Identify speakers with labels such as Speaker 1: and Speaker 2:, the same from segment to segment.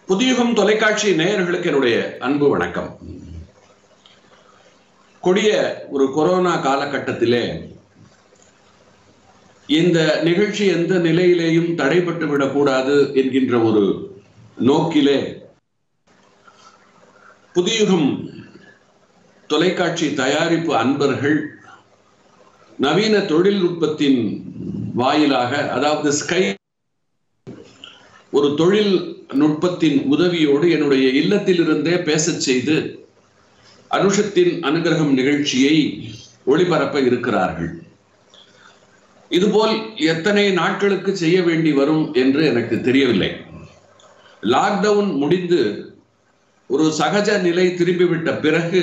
Speaker 1: புதியுகம் தொலைக்காட்சி நேயர்களுக்கு என்னுடைய அன்பு வணக்கம் கொடிய ஒரு கொரோனா காலகட்டத்திலே இந்த நிகழ்ச்சி எந்த நிலையிலேயும் தடைபட்டு விடக்கூடாது என்கின்ற ஒரு நோக்கிலே புதியுகம் தொலைக்காட்சி தயாரிப்பு அன்பர்கள் நவீன தொழில்நுட்பத்தின் வாயிலாக அதாவது ஸ்கை ஒரு தொழில் நுட்பத்தின் உதவியோடு என்னுடைய இல்லத்திலிருந்தே பேசச் செய்து அனுஷத்தின் அனுகிரகம் நிகழ்ச்சியை ஒளிபரப்ப இருக்கிறார்கள் இதுபோல் எத்தனை நாட்களுக்கு செய்ய வேண்டி வரும் என்று எனக்கு தெரியவில்லை லாக்டவுன் முடிந்து ஒரு சகஜ நிலை திரும்பிவிட்ட பிறகு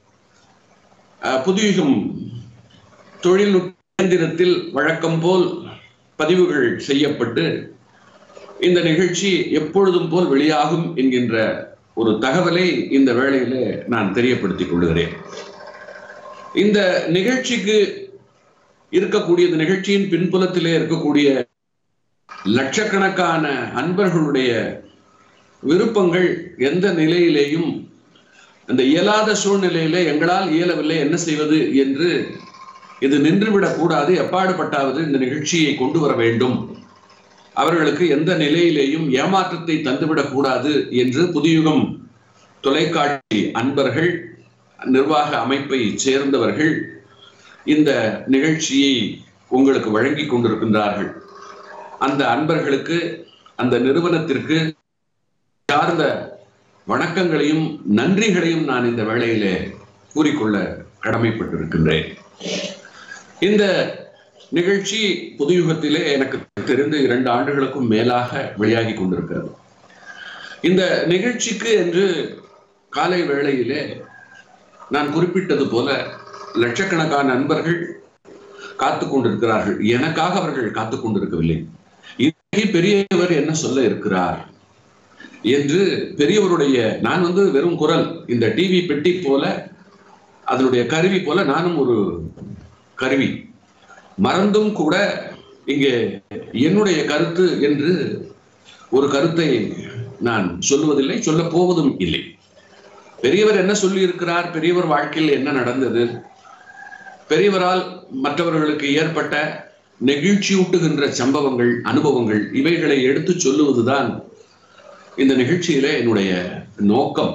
Speaker 1: புதியுகம் தொழில்நுட்ப இயந்திரத்தில் வழக்கம் போல் பதிவுகள் செய்யப்பட்டு இந்த நிகழ்ச்சி எப்பொழுதும் போல் வெளியாகும் என்கின்ற ஒரு தகவலை இந்த வேளையில நான் தெரியப்படுத்திக் கொள்கிறேன் இந்த நிகழ்ச்சிக்கு இருக்கக்கூடிய இந்த நிகழ்ச்சியின் பின்புலத்திலே இருக்கக்கூடிய லட்சக்கணக்கான அன்பர்களுடைய விருப்பங்கள் எந்த நிலையிலேயும் அந்த இயலாத சூழ்நிலையில எங்களால் இயலவில்லை என்ன செய்வது என்று இது நின்றுவிடக் கூடாது எப்பாடுபட்டாவது இந்த நிகழ்ச்சியை கொண்டு வர வேண்டும் அவர்களுக்கு எந்த நிலையிலேயும் ஏமாற்றத்தை தந்துவிடக் கூடாது என்று புதியுகம் தொலைக்காட்சி அன்பர்கள் நிர்வாக அமைப்பை சேர்ந்தவர்கள் இந்த நிகழ்ச்சியை உங்களுக்கு வழங்கி கொண்டிருக்கின்றார்கள் அந்த அன்பர்களுக்கு அந்த நிறுவனத்திற்கு சார்ந்த வணக்கங்களையும் நன்றிகளையும் நான் இந்த வேளையிலே கூறிக்கொள்ள கடமைப்பட்டிருக்கின்றேன் இந்த நிகழ்ச்சி புதுயுகத்திலே எனக்கு தெரிந்து இரண்டு ஆண்டுகளுக்கும் மேலாக வெளியாகி கொண்டிருக்கிறது இந்த நிகழ்ச்சிக்கு என்று காலை வேளையிலே நான் குறிப்பிட்டது போல லட்சக்கணக்கான நண்பர்கள் காத்து கொண்டிருக்கிறார்கள் எனக்காக அவர்கள் காத்து கொண்டிருக்கவில்லை இன்னைக்கு பெரியவர் என்ன சொல்ல இருக்கிறார் என்று பெரியவருடைய நான் வந்து வெறும் குரல் இந்த டிவி பெட்டி போல அதனுடைய கருவி போல நானும் ஒரு கருவி மறந்தும் கூட இங்கே என்னுடைய கருத்து என்று ஒரு கருத்தை நான் சொல்லுவதில்லை சொல்ல போவதும் இல்லை பெரியவர் என்ன சொல்லி இருக்கிறார் பெரியவர் வாழ்க்கையில் என்ன நடந்தது பெரியவரால் மற்றவர்களுக்கு ஏற்பட்ட நெகிழ்ச்சியூட்டுகின்ற சம்பவங்கள் அனுபவங்கள் இவைகளை எடுத்து சொல்லுவதுதான் இந்த நிகழ்ச்சியில என்னுடைய நோக்கம்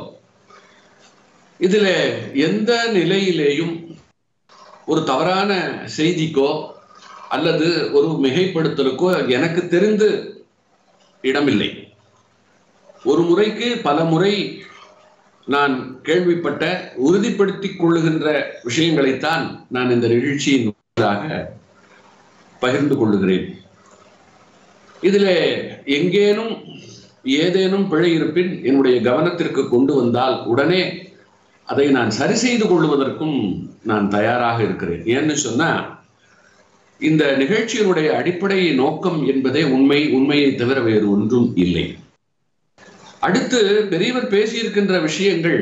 Speaker 1: இதுல எந்த நிலையிலேயும் ஒரு தவறான செய்திக்கோ அல்லது ஒரு மிகைப்படுத்தலுக்கோ எனக்கு தெரிந்து இடமில்லை ஒரு முறைக்கு பல முறை நான் கேள்விப்பட்ட உறுதிப்படுத்திக் கொள்ளுகின்ற விஷயங்களைத்தான் நான் இந்த நிகழ்ச்சியின் பகிர்ந்து கொள்ளுகிறேன் இதுல எங்கேனும் ஏதேனும் பிழை இருப்பின் என்னுடைய கவனத்திற்கு கொண்டு வந்தால் உடனே அதை நான் சரி செய்து கொள்வதற்கும் நான் தயாராக இருக்கிறேன் ஏன்னு சொன்னா இந்த நிகழ்ச்சியினுடைய அடிப்படை நோக்கம் என்பதே உண்மை உண்மையை தவிர வேறு ஒன்றும் இல்லை அடுத்து பெரியவர் பேசியிருக்கின்ற விஷயங்கள்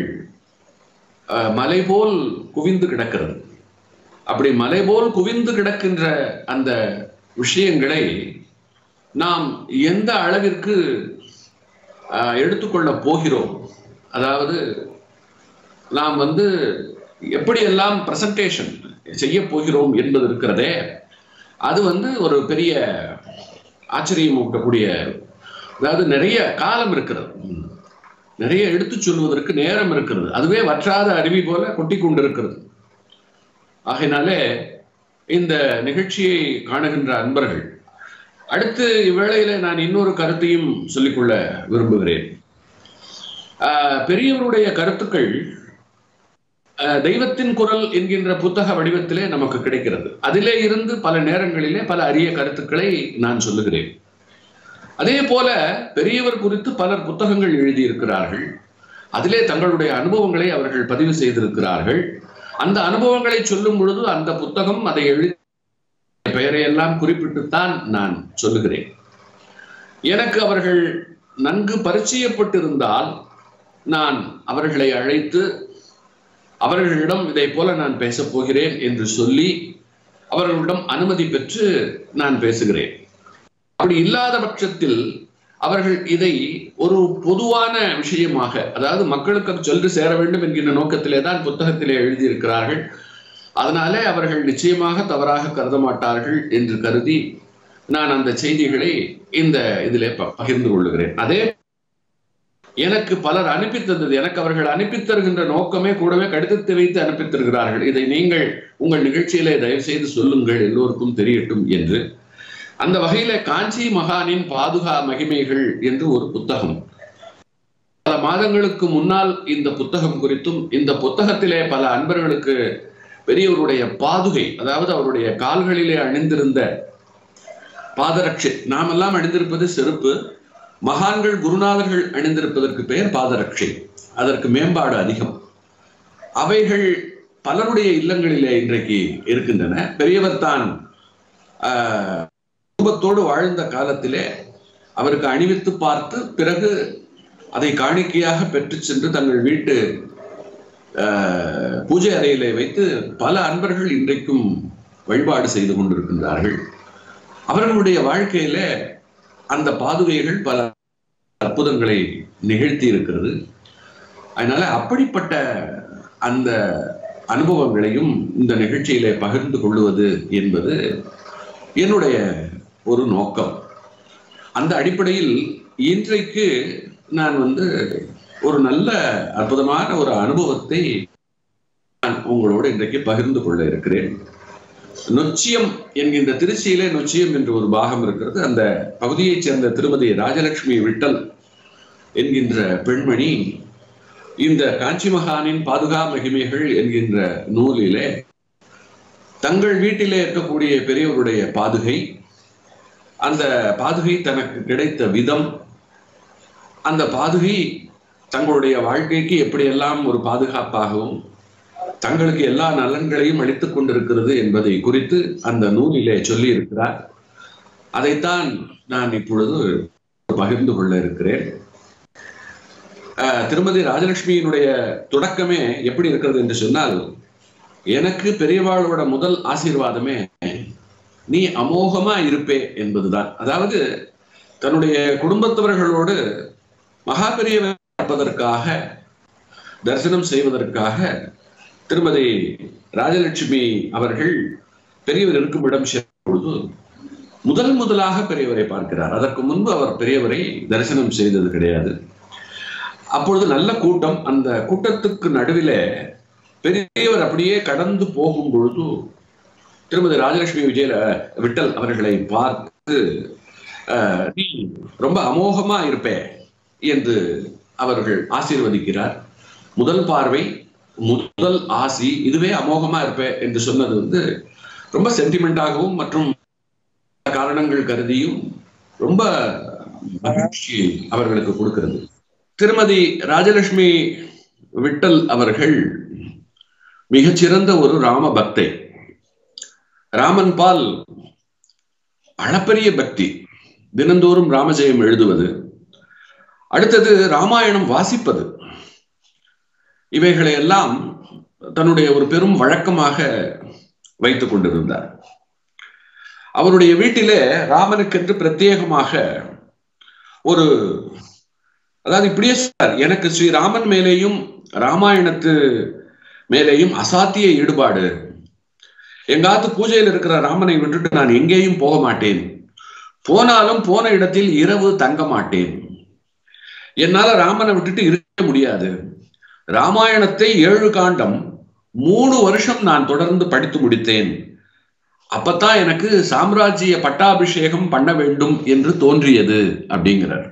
Speaker 1: மலை போல் குவிந்து கிடக்கிறது அப்படி மலை போல் குவிந்து கிடக்கின்ற அந்த விஷயங்களை நாம் எந்த அளவிற்கு எடுத்துக்கொள்ள போகிறோம் அதாவது நாம் வந்து எப்படியெல்லாம் பிரசன்டேஷன் செய்ய போகிறோம் என்பது இருக்கிறதே அது வந்து ஒரு பெரிய ஆச்சரியம் ஊட்டக்கூடிய அதாவது நிறைய காலம் இருக்கிறது நிறைய எடுத்து சொல்வதற்கு நேரம் இருக்கிறது அதுவே வற்றாத அருவி போல கொட்டி கொண்டிருக்கிறது ஆகையினாலே இந்த நிகழ்ச்சியை காணுகின்ற அன்பர்கள் அடுத்து இவ்வேளையில நான் இன்னொரு கருத்தையும் சொல்லிக்கொள்ள விரும்புகிறேன் பெரியவருடைய கருத்துக்கள் தெய்வத்தின் குரல் என்கின்ற புத்தக வடிவத்திலே நமக்கு கிடைக்கிறது அதிலே இருந்து பல நேரங்களிலே பல அரிய கருத்துக்களை நான் சொல்லுகிறேன் அதே போல பெரியவர் குறித்து பலர் புத்தகங்கள் எழுதியிருக்கிறார்கள் அதிலே தங்களுடைய அனுபவங்களை அவர்கள் பதிவு செய்திருக்கிறார்கள் அந்த அனுபவங்களை சொல்லும் பொழுது அந்த புத்தகம் அதை எழுதி பெயரையெல்லாம் குறிப்பிட்டுத்தான் நான் சொல்லுகிறேன் எனக்கு அவர்கள் நன்கு பரிச்சயப்பட்டிருந்தால் நான் அவர்களை அழைத்து அவர்களிடம் இதை போல நான் பேசப் போகிறேன் என்று சொல்லி அவர்களிடம் அனுமதி பெற்று நான் பேசுகிறேன் அப்படி இல்லாத பட்சத்தில் அவர்கள் இதை ஒரு பொதுவான விஷயமாக அதாவது மக்களுக்கு அது சென்று சேர வேண்டும் என்கின்ற நோக்கத்திலே தான் புத்தகத்திலே எழுதியிருக்கிறார்கள் அதனாலே அவர்கள் நிச்சயமாக தவறாக கருத மாட்டார்கள் என்று கருதி நான் அந்த செய்திகளை இந்த இதிலே பகிர்ந்து கொள்ளுகிறேன் அதே எனக்கு பலர் அனுப்பி தந்தது எனக்கு அவர்கள் அனுப்பி தருகின்ற நோக்கமே கூடவே கடிதத்தை வைத்து அனுப்பி தருகிறார்கள் இதை நீங்கள் உங்கள் நிகழ்ச்சியிலே தயவு செய்து சொல்லுங்கள் எல்லோருக்கும் தெரியட்டும் என்று அந்த வகையில காஞ்சி மகானின் பாதுகா மகிமைகள் என்று ஒரு புத்தகம் பல மாதங்களுக்கு முன்னால் இந்த புத்தகம் குறித்தும் இந்த புத்தகத்திலே பல அன்பர்களுக்கு பெரியவருடைய பாதுகை அதாவது அவருடைய கால்களிலே அணிந்திருந்த பாதரட்சை நாமெல்லாம் அணிந்திருப்பது செருப்பு மகான்கள் குருநாதர்கள் அணிந்திருப்பதற்கு பெயர் பாதரட்சை அதற்கு மேம்பாடு அதிகம் அவைகள் பலருடைய இல்லங்களிலே இன்றைக்கு இருக்கின்றன பெரியவர் தான் குடும்பத்தோடு வாழ்ந்த காலத்திலே அவருக்கு அணிவித்து பார்த்து பிறகு அதை காணிக்கையாக பெற்று சென்று தங்கள் வீட்டு பூஜை அறையிலே வைத்து பல அன்பர்கள் இன்றைக்கும் வழிபாடு செய்து கொண்டிருக்கின்றார்கள் அவர்களுடைய வாழ்க்கையில அந்த பாதுகைகள் பல அற்புதங்களை நிகழ்த்தி இருக்கிறது அதனால அப்படிப்பட்ட அந்த அனுபவங்களையும் இந்த நிகழ்ச்சியிலே பகிர்ந்து கொள்வது என்பது என்னுடைய ஒரு நோக்கம் அந்த அடிப்படையில் இன்றைக்கு நான் வந்து ஒரு நல்ல அற்புதமான ஒரு அனுபவத்தை நான் உங்களோடு இன்றைக்கு பகிர்ந்து கொள்ள இருக்கிறேன் நொச்சியம் என்கின்ற திருச்சியிலே நொச்சியம் என்று ஒரு பாகம் இருக்கிறது அந்த பகுதியைச் சேர்ந்த திருமதி ராஜலட்சுமி விட்டல் என்கின்ற பெண்மணி இந்த காஞ்சி மகானின் பாதுகா மகிமைகள் என்கின்ற நூலிலே தங்கள் வீட்டிலே இருக்கக்கூடிய பெரியவருடைய பாதுகை அந்த பாதுகை தனக்கு கிடைத்த விதம் அந்த பாதுகை தங்களுடைய வாழ்க்கைக்கு எப்படியெல்லாம் ஒரு பாதுகாப்பாகவும் தங்களுக்கு எல்லா நலன்களையும் அளித்துக் கொண்டிருக்கிறது என்பதை குறித்து அந்த நூலிலே சொல்லி இருக்கிறார் அதைத்தான் நான் இப்பொழுது பகிர்ந்து கொள்ள இருக்கிறேன் திருமதி ராஜலட்சுமியினுடைய தொடக்கமே எப்படி இருக்கிறது என்று சொன்னால் எனக்கு பெரியவாளோட முதல் ஆசீர்வாதமே நீ அமோகமா இருப்பே என்பதுதான் அதாவது தன்னுடைய குடும்பத்தவர்களோடு மகா பெரியவர் பார்ப்பதற்காக தரிசனம் செய்வதற்காக திருமதி ராஜலட்சுமி அவர்கள் பெரியவர் இருக்கும் இடம் செல்லும் பொழுது முதல் முதலாக பெரியவரை பார்க்கிறார் அதற்கு முன்பு அவர் பெரியவரை தரிசனம் செய்தது கிடையாது அப்பொழுது நல்ல கூட்டம் அந்த கூட்டத்துக்கு நடுவில பெரியவர் அப்படியே கடந்து போகும் பொழுது திருமதி ராஜலட்சுமி விஜய விட்டல் அவர்களை பார்த்து நீ ரொம்ப அமோகமா இருப்பே என்று அவர்கள் ஆசீர்வதிக்கிறார் முதல் பார்வை முதல் ஆசி இதுவே அமோகமா இருப்பே என்று சொன்னது வந்து ரொம்ப சென்டிமெண்டாகவும் மற்றும் காரணங்கள் கருதியும் ரொம்ப மகிழ்ச்சி அவர்களுக்கு கொடுக்கிறது திருமதி ராஜலட்சுமி விட்டல் அவர்கள் மிகச்சிறந்த ஒரு ராம பக்தை ராமன் பால் அளப்பரிய பக்தி தினந்தோறும் ராமஜெயம் எழுதுவது அடுத்தது ராமாயணம் வாசிப்பது இவைகளை எல்லாம் தன்னுடைய ஒரு பெரும் வழக்கமாக வைத்துக் கொண்டிருந்தார் அவருடைய வீட்டிலே ராமனுக்கென்று பிரத்யேகமாக ஒரு அதாவது இப்படியே சொன்னார் எனக்கு ஸ்ரீராமன் மேலேயும் ராமாயணத்து மேலேயும் அசாத்திய ஈடுபாடு எங்காத்து பூஜையில் இருக்கிற ராமனை விட்டுட்டு நான் எங்கேயும் போக மாட்டேன் போனாலும் போன இடத்தில் இரவு தங்க மாட்டேன் என்னால ராமனை விட்டுட்டு இருக்க முடியாது ராமாயணத்தை ஏழு காண்டம் மூணு வருஷம் நான் தொடர்ந்து படித்து முடித்தேன் அப்பத்தான் எனக்கு சாம்ராஜ்ய பட்டாபிஷேகம் பண்ண வேண்டும் என்று தோன்றியது அப்படிங்கிறார்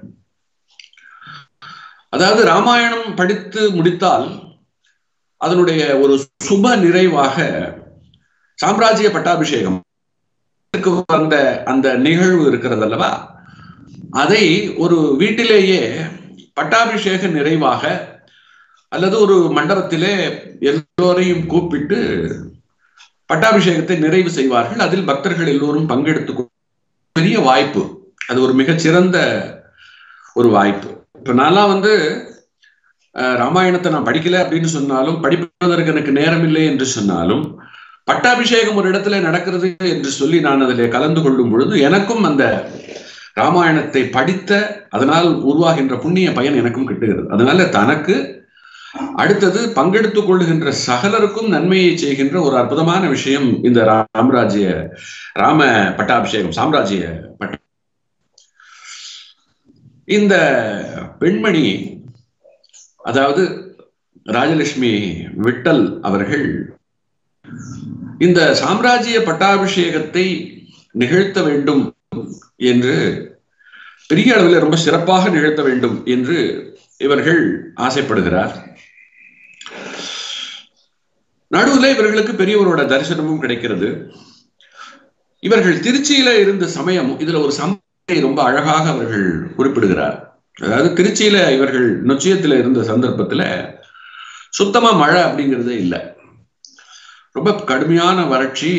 Speaker 1: அதாவது ராமாயணம் படித்து முடித்தால் அதனுடைய ஒரு சுப நிறைவாக சாம்ராஜ்ய பட்டாபிஷேகம் வந்த அந்த நிகழ்வு இருக்கிறது அல்லவா அதை ஒரு வீட்டிலேயே பட்டாபிஷேக நிறைவாக அல்லது ஒரு மண்டபத்திலே எல்லோரையும் கூப்பிட்டு பட்டாபிஷேகத்தை நிறைவு செய்வார்கள் அதில் பக்தர்கள் எல்லோரும் பங்கெடுத்து பெரிய வாய்ப்பு அது ஒரு மிகச்சிறந்த ஒரு வாய்ப்பு இப்ப நான்லாம் வந்து ராமாயணத்தை நான் படிக்கல அப்படின்னு சொன்னாலும் படிப்பதற்கு எனக்கு நேரம் இல்லை என்று சொன்னாலும் பட்டாபிஷேகம் ஒரு இடத்துல நடக்கிறது என்று சொல்லி நான் அதில் கலந்து கொள்ளும் பொழுது எனக்கும் அந்த ராமாயணத்தை படித்த அதனால் உருவாகின்ற புண்ணிய பயன் எனக்கும் கிட்டுகிறது அதனால தனக்கு அடுத்தது பங்கெடுத்துக் கொள்ளுகின்ற சகலருக்கும் நன்மையை செய்கின்ற ஒரு அற்புதமான விஷயம் இந்த ராமராஜ்ய ராம பட்டாபிஷேகம் சாம்ராஜ்ய பட்ட இந்த பெண்மணி அதாவது ராஜலட்சுமி விட்டல் அவர்கள் இந்த சாம்ராஜ்ய பட்டாபிஷேகத்தை நிகழ்த்த வேண்டும் என்று பெரிய அளவில் ரொம்ப சிறப்பாக நிகழ்த்த வேண்டும் என்று இவர்கள் ஆசைப்படுகிறார் நடுவில் இவர்களுக்கு பெரியவரோட தரிசனமும் கிடைக்கிறது இவர்கள் திருச்சியில இருந்த சமயம் இதுல ஒரு சம்பவத்தை ரொம்ப அழகாக அவர்கள் குறிப்பிடுகிறார் அதாவது திருச்சியில இவர்கள் நொச்சியத்துல இருந்த சந்தர்ப்பத்துல சுத்தமா மழை அப்படிங்கிறதே இல்லை ரொம்ப கடுமையான வறட்சி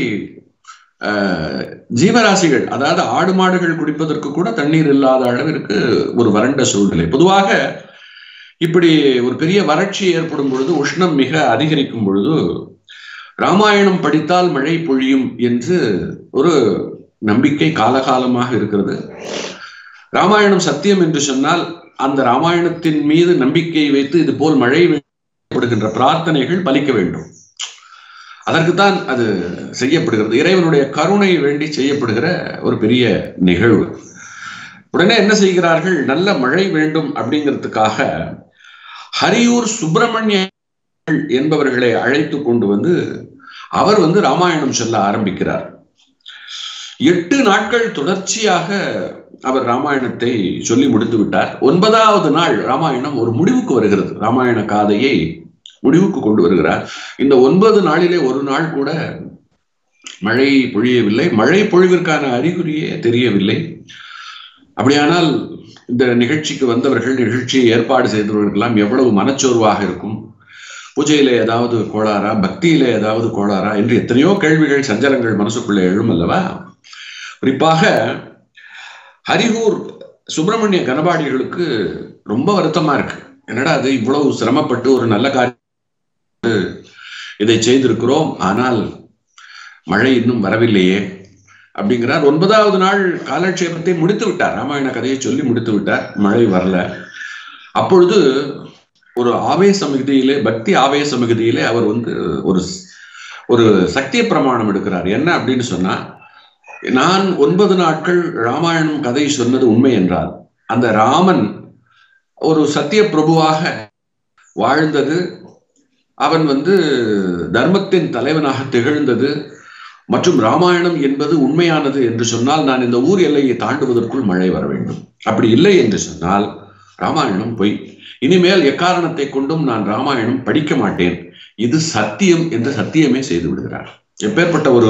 Speaker 1: ஜீவராசிகள் அதாவது ஆடு மாடுகள் குடிப்பதற்கு கூட தண்ணீர் இல்லாத அளவிற்கு ஒரு வறண்ட சூழ்நிலை பொதுவாக இப்படி ஒரு பெரிய வறட்சி ஏற்படும் பொழுது உஷ்ணம் மிக அதிகரிக்கும் பொழுது ராமாயணம் படித்தால் மழை பொழியும் என்று ஒரு நம்பிக்கை காலகாலமாக இருக்கிறது ராமாயணம் சத்தியம் என்று சொன்னால் அந்த ராமாயணத்தின் மீது நம்பிக்கை வைத்து இது போல் மழை படுகின்ற பிரார்த்தனைகள் பலிக்க வேண்டும் அதற்குத்தான் அது செய்யப்படுகிறது இறைவனுடைய கருணை வேண்டி செய்யப்படுகிற ஒரு பெரிய நிகழ்வு உடனே என்ன செய்கிறார்கள் நல்ல மழை வேண்டும் அப்படிங்கிறதுக்காக ஹரியூர் சுப்பிரமணிய என்பவர்களை அழைத்து கொண்டு வந்து அவர் வந்து ராமாயணம் சொல்ல ஆரம்பிக்கிறார் எட்டு நாட்கள் தொடர்ச்சியாக அவர் ராமாயணத்தை சொல்லி முடித்து விட்டார் ஒன்பதாவது நாள் ராமாயணம் ஒரு முடிவுக்கு வருகிறது ராமாயண காதையை முடிவுக்கு கொண்டு வருகிறார் இந்த ஒன்பது நாளிலே ஒரு நாள் கூட மழை பொழியவில்லை மழை பொழிவிற்கான அறிகுறியே தெரியவில்லை அப்படியானால் இந்த நிகழ்ச்சிக்கு வந்தவர்கள் நிகழ்ச்சியை ஏற்பாடு செய்தவர்களுக்கெல்லாம் எவ்வளவு மனச்சோர்வாக இருக்கும் பூஜையில ஏதாவது கோளாறா பக்தியில ஏதாவது கோளாறா என்று எத்தனையோ கேள்விகள் சஞ்சலங்கள் மனசுக்குள்ளே எழும் அல்லவா குறிப்பாக ஹரிஹூர் சுப்பிரமணிய கனபாடிகளுக்கு ரொம்ப வருத்தமா இருக்கு என்னடா அது இவ்வளவு சிரமப்பட்டு ஒரு நல்ல காரியம் இதை செய்திருக்கிறோம் ஆனால் மழை இன்னும் வரவில்லையே அப்படிங்கிறார் ஒன்பதாவது நாள் காலட்சேபத்தை முடித்து விட்டார் ராமாயண கதையை சொல்லி முடித்து விட்டார் மழை வரல அப்பொழுது ஒரு ஆவேச மிகுதியிலே பக்தி ஆவேச மிகுதியிலே அவர் வந்து ஒரு ஒரு சத்திய பிரமாணம் எடுக்கிறார் என்ன அப்படின்னு சொன்னா நான் ஒன்பது நாட்கள் ராமாயணம் கதை சொன்னது உண்மை என்றால் அந்த ராமன் ஒரு சத்திய பிரபுவாக வாழ்ந்தது அவன் வந்து தர்மத்தின் தலைவனாக திகழ்ந்தது மற்றும் ராமாயணம் என்பது உண்மையானது என்று சொன்னால் நான் இந்த ஊர் எல்லையை தாண்டுவதற்குள் மழை வர வேண்டும் அப்படி இல்லை என்று சொன்னால் ராமாயணம் பொய் இனிமேல் எக்காரணத்தை கொண்டும் நான் ராமாயணம் படிக்க மாட்டேன் இது சத்தியம் என்று சத்தியமே செய்து விடுகிறார் எப்பேற்பட்ட ஒரு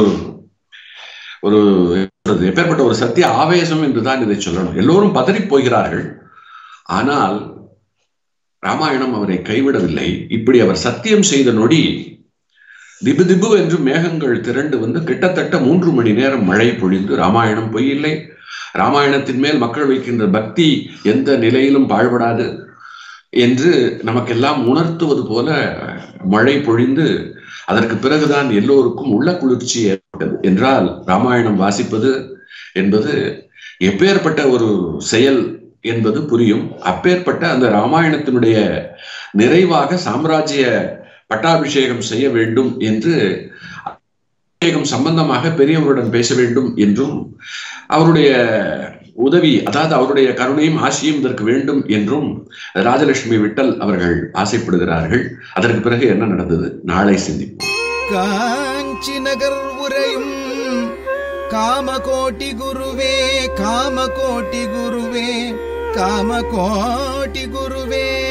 Speaker 1: ஒரு எப்பேற்பட்ட ஒரு சத்திய ஆவேசம் என்றுதான் இதை சொல்லணும் எல்லோரும் பதறி போகிறார்கள் ஆனால் ராமாயணம் அவரை கைவிடவில்லை இப்படி அவர் சத்தியம் செய்த நொடி திபு திபு என்று மேகங்கள் திரண்டு வந்து கிட்டத்தட்ட மூன்று மணி நேரம் மழை பொழிந்து ராமாயணம் பொய்யில்லை ராமாயணத்தின் மேல் மக்கள் வைக்கின்ற பக்தி எந்த நிலையிலும் பாழ்படாது என்று நமக்கெல்லாம் உணர்த்துவது போல மழை பொழிந்து அதற்கு பிறகுதான் எல்லோருக்கும் உள்ள குளிர்ச்சி ஏற்பட்டது என்றால் ராமாயணம் வாசிப்பது என்பது எப்பேற்பட்ட ஒரு செயல் என்பது புரியும் அப்பேற்பட்ட அந்த ராமாயணத்தினுடைய நிறைவாக சாம்ராஜ்ய பட்டாபிஷேகம் செய்ய வேண்டும் என்று அபிஷேகம் சம்பந்தமாக பெரியவருடன் பேச வேண்டும் என்றும் அவருடைய உதவி அதாவது அவருடைய கருணையும் ஆசியும் இதற்கு வேண்டும் என்றும் ராஜலட்சுமி விட்டல் அவர்கள் ஆசைப்படுகிறார்கள் அதற்கு பிறகு என்ன நடந்தது நாளை சிந்திப்போம்
Speaker 2: காஞ்சி நகர் உரையும் காமகோட்டி குருவே காமகோட்டி குருவே காமகோட்டி குருவே